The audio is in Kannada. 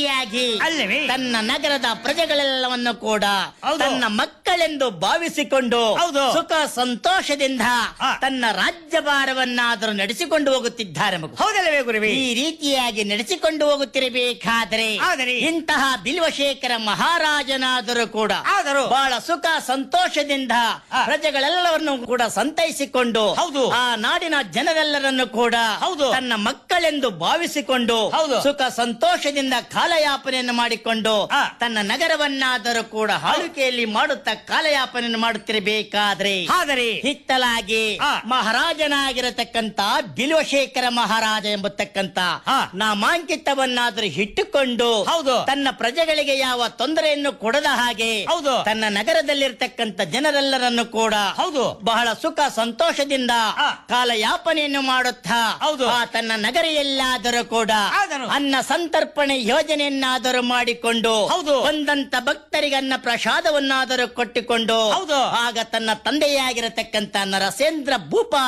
ಯಾಗಿ ಅಲ್ಲವೇ? ತನ್ನ ನಗರದ ಪ್ರಜೆಗಳೆಲ್ಲವನ್ನು ಕೂಡ ಹೌದು. ತನ್ನ ಮಕ್ಕಳೆಂದು ಭಾವಿಸಿಕೊಂಡು ಹೌದು. ಸುಖ ಸಂತೋಷದಿಂದ ಆ. ತನ್ನ ರಾಜ್ಯಭಾರವನ್ನಾದರೂ ನಡೆಸಿಕೊಂಡು ಹೋಗುತ್ತಿದ್ದಾರೆ ಮಗು ಹೌದಲ್ಲವೇ ಗುರುವಿ ಈ ರೀತಿಯಾಗಿ ನಡೆಸಿಕೊಂಡು ಹೋಗುತ್ತಿರಬೇಕಾದರೆ ಆದರೆ? ಇಂತಹ ಬಿಲ್ವಶೇಖರ ಮಹಾರಾಜನಾದರೂ ಕೂಡ ಆದರೂ? ಬಹಳ ಸುಖ ಸಂತೋಷದಿಂದ ಆ. ಪ್ರಜೆಗಳೆಲ್ಲವನ್ನು ಕೂಡ ಸಂತೈಸಿಕೊಂಡು ಹೌದು. ಆ ನಾಡಿನ ಜನರೆಲ್ಲರನ್ನು ಕೂಡ ಹೌದು. ತನ್ನ ಮಕ್ಕಳೆಂದು ಭಾವಿಸಿಕೊಂಡು ಹೌದು. ಸುಖ ಸಂತೋಷದಿಂದ ಕಾಲಯಾಪನೆಯನ್ನು ಮಾಡಿಕೊಂಡು ಆ. ತನ್ನ ನಗರವನ್ನಾದರೂ ಕೂಡ ಆಳ್ವಿಕೆಯಲ್ಲಿ ಮಾಡುತ್ತಾ ಕಾಲಯಾಪನೆಯನ್ನು ಮಾಡುತ್ತಿರಬೇಕಾದ್ರೆ ಆದರೆ ಹಿತ್ತಲಾಗಿ ಆ. ಮಹಾರಾಜನಾಗಿರತಕ್ಕಂತ ಬಿಲ್ವಶೇಖರ ಮಹಾರಾಜ ಎಂಬತಕ್ಕಂತ ಆ. ನಾಮಾಂಕಿತವನ್ನಾದರೂ ಇಟ್ಟುಕೊಂಡು ಹೌದು. ತನ್ನ ಪ್ರಜೆಗಳಿಗೆ ಯಾವ ತೊಂದರೆಯನ್ನು ಕೊಡದ ಹಾಗೆ ಹೌದು. ತನ್ನ ನಗರದಲ್ಲಿರ್ತಕ್ಕಂಥ ಜನರೆಲ್ಲರನ್ನು ಕೂಡ ಹೌದು. ಬಹಳ ಸುಖ ಸಂತೋಷದಿಂದ ಆ. ಕಾಲಯಾಪನೆಯನ್ನು ಮಾಡುತ್ತಾ ಹೌದು. ಆ ತನ್ನ ನಗರಿಯಲ್ಲಾದರೂ ಕೂಡ ಆದರೂ? ಅನ್ನ ಸಂತರ್ಪಣೆ ಯೋಜನೆಯನ್ನಾದರೂ ಮಾಡಿಕೊಂಡು ಹೌದು. ಬಂದಂತ ಭಕ್ತರಿಗೆ ಅನ್ನ ಪ್ರಸಾದವನ್ನಾದರೂ ಕೊಟ್ಟುಕೊಂಡು ಹೌದು. ಆಗ ತನ್ನ ತಂದೆಯಾಗಿರತಕ್ಕಂತ ನರಸೇಂದ್ರ ಭೂಪ